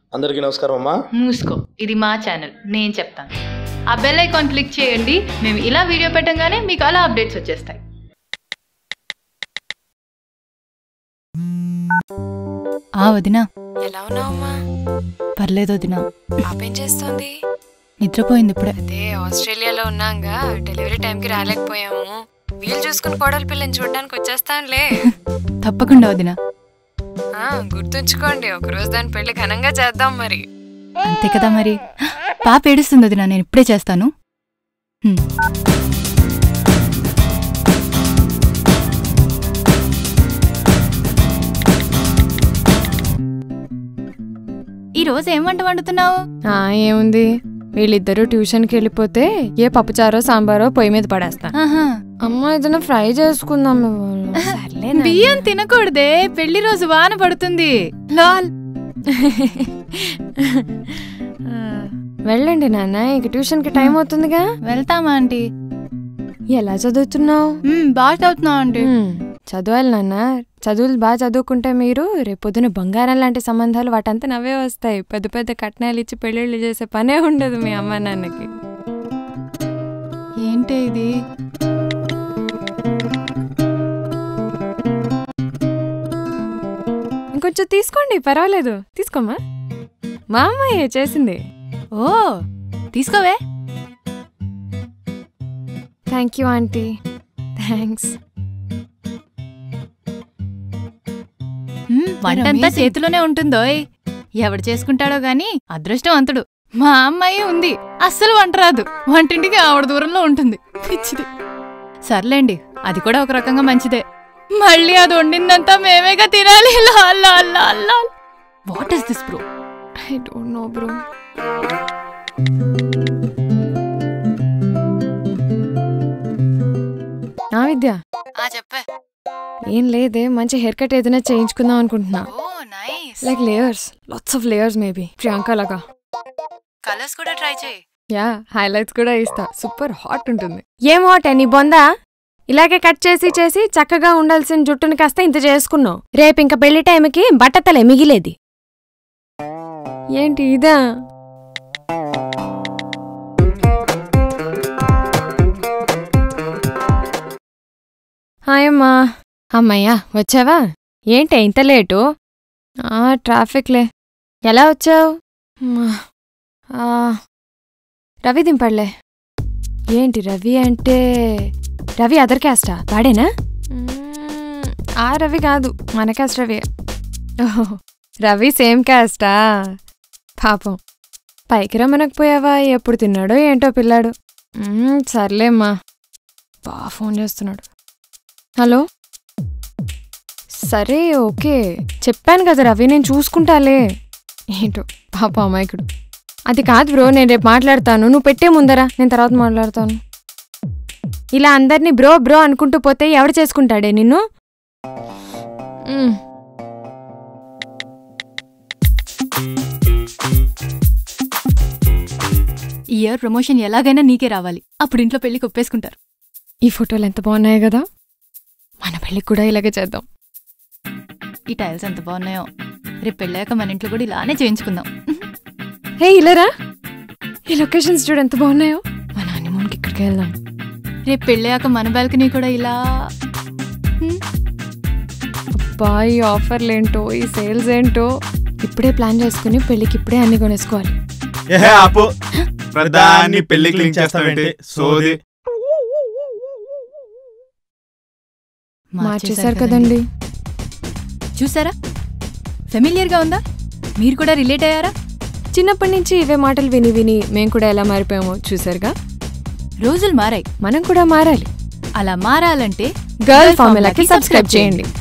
అందరికీ నమస్కారం అమ్మా మూసుకో ఇది మా ఛానల్ నేను చెప్తాను ఆ బెల్ ఐకాన్ క్లిక్ చేయండి మేము ఇలా వీడియో పెట్టంగానే మీకు అలా అప్డేట్స్ వచ్చేస్తాయి ఆ వదినా ఎలా ఉన్నావమ్మా పర్లేదు వదినా పాపేం చేస్తోంది నిద్రపోయింది ఇప్పుడే అదే ఆస్ట్రేలియాలో ఉన్నాగా డెలివరీ టైంకి రాలేకపోయాము వీలు చూసుకుని కోడలి పిల్లని చూడడానికి వచ్చేస్తానులే తప్పకుండా వదినా ఆ, గుర్తుంచుకోండి ఒకరోజు దాని పెళ్లి ఘనంగా చేద్దాం మరి అంతే కదా మరి పాప ఏడుస్తుంది వదినా నేను ఇప్పుడే చేస్తాను హ్మ్. ఈ రోజు ఏం వంట వండుతున్నావు ఆ, ఏముంది వీళ్ళిద్దరూ ట్యూషన్కి వెళ్ళిపోతే ఏ పప్పుచారో సాంబారో పొయ్యి మీద పడేస్తాను ఆహా. అమ్మ ఏదైనా ఫ్రై చేసుకుందాం ఇవాళ. సర్లే నాన్న. బియ్యం తినకూడదే పెళ్లి రోజు వాన పడుతుంది లాల్ ఆ, వెళ్ళండి నాన్న ఇక ట్యూషన్కి టైం అవుతుందిగా వెళ్తామా ఆంటీ ఎలా చదువుతున్నావు మ్మ్, బాగా చదువుతున్నావు ఆంటీ మ్మ్. చదవాలి నాన్న చదువులు బాగా చదువుకుంటే మీరు రేపొద్దున బంగారం లాంటి సంబంధాలు వాటంతా నవ్వే వస్తాయి పెద్ద పెద్ద కట్నాలు ఇచ్చి పెళ్ళిళ్ళు చేసే పనే ఉండదు మీ అమ్మ నాన్నకి ఏంటి ఇది ఇంకొంచెం తీసుకోండి పర్వాలేదు తీసుకోమ్మా మా అమ్మాయి చేసింది ఓ తీసుకోవే thank you aunty thanks hmm, వంటంతా చేతిలోనే ఉంటుందోయ్ ఎవడు చేసుకుంటాడో గాని అదృష్టవంతుడు మా అమ్మాయి ఉంది అస్సలు వంట రాదు వంటింటికి ఆవిడ దూరంలో ఉంటుంది పిచ్చిది సర్లేండి అది కూడా ఒక రకంగా మంచిదే మళ్ళీ అది వండిందంతా మేమేగా తినాలి what is this bro I don't know bro నా విద్య చెప్పే ఏం లేదే మంచి హెయిర్ కట్ ఏదైనా చేయించుకుందాం అనుకుంటున్నా oh nice like layers lots of layers maybe Priyanka లాగా కలర్స్ కూడా ట్రై చేయి యా హైలైట్స్ కూడా ఇస్తా సూపర్ హాట్ ఉంటుంది ఏం హాట్ నీ బొందా ఇలాగే కట్ చేసి చేసి చక్కగా ఉండాల్సిన జుట్టుని కాస్త ఇంత చేసుకున్నావు రేపు ఇంక పెళ్లి టైంకి బట్టతలే మిగిలేది ఏంటి ఇదా హాయ్ అమ్మా అమ్మయ్యా వచ్చావా ఏంటి ఇంత లేటు ఆ ట్రాఫిక్లే ఎలా వచ్చావు రవి దింపడలే ఏంటి రవి అంటే రవి అదర్ క్యాస్టా వాడేనా మ్మ్, ఆ రవి కాదు మన క్యాస్ట్ రవి ఓహో రవి సేమ్ క్యాస్టా పాపం పైకి రమ్మనకపోయావా ఎప్పుడు తిన్నాడో ఏంటో పిల్లాడు మ్మ్, సర్లేమ్మా బా ఫోన్ చేస్తున్నాడు హలో సరే ఓకే చెప్పాను కదా రవి నేను చూసుకుంటాలే ఏంటో పాప అమాయకుడు అది కాదు బ్రో నేను రేపు మాట్లాడతాను నువ్వు పెట్టే ముందరా నేను తర్వాత మాట్లాడతాను ఇలా అందరినీ బ్రో బ్రో అనుకుంటూ పోతే ఎవడు చేసుకుంటాడే నిన్ను మ్మ్. ఈ ఇయర్ ప్రమోషన్ ఎలాగైనా నీకే రావాలి అప్పుడు ఇంట్లో పెళ్లికి ఒప్పేసుకుంటారు ఈ ఫోటోలు ఎంత బాగున్నాయి కదా మన పెళ్ళికి కూడా ఇలాగే చేద్దాం ఈ టైల్స్ ఎంత బాగున్నాయో రేపు పెళ్ళాక మన ఇంట్లో కూడా ఇలానే చేయించుకుందాం హే ఇలారా ఈ లొకేషన్స్ చూడు ఎంత బాగున్నాయో మన హనీమూన్కి ఇక్కడికి వెళ్దాం రేపు పెళ్ళాక మన బాల్కనీ కూడా ఇలా అబ్బా ఈ ఆఫర్లు ఏంటో ఈ సేల్స్ ఏంటో ఇప్పుడే ప్లాన్ చేసుకుని పెళ్ళికి ఇప్పుడే అన్ని కొనేసుకోవాలి ఏహే ఆపు ప్రధాన్ని పెళ్లి క్లీన్ చేస్తావేంటి సోది మార్చేశారు కదండి చూసారా ఫెమిలియర్ గా ఉందా మీరు కూడా రిలేట్ అయ్యారా చిన్నప్పటి నుంచి ఇవే మాటలు విని విని మేము కూడా ఎలా మారిపోయామో చూసారుగా రోజులు మారాయి మనం కూడా మారాలి అలా మారాలంటే గర్ల్ ఫార్ములాకి సబ్స్క్రైబ్ చేయండి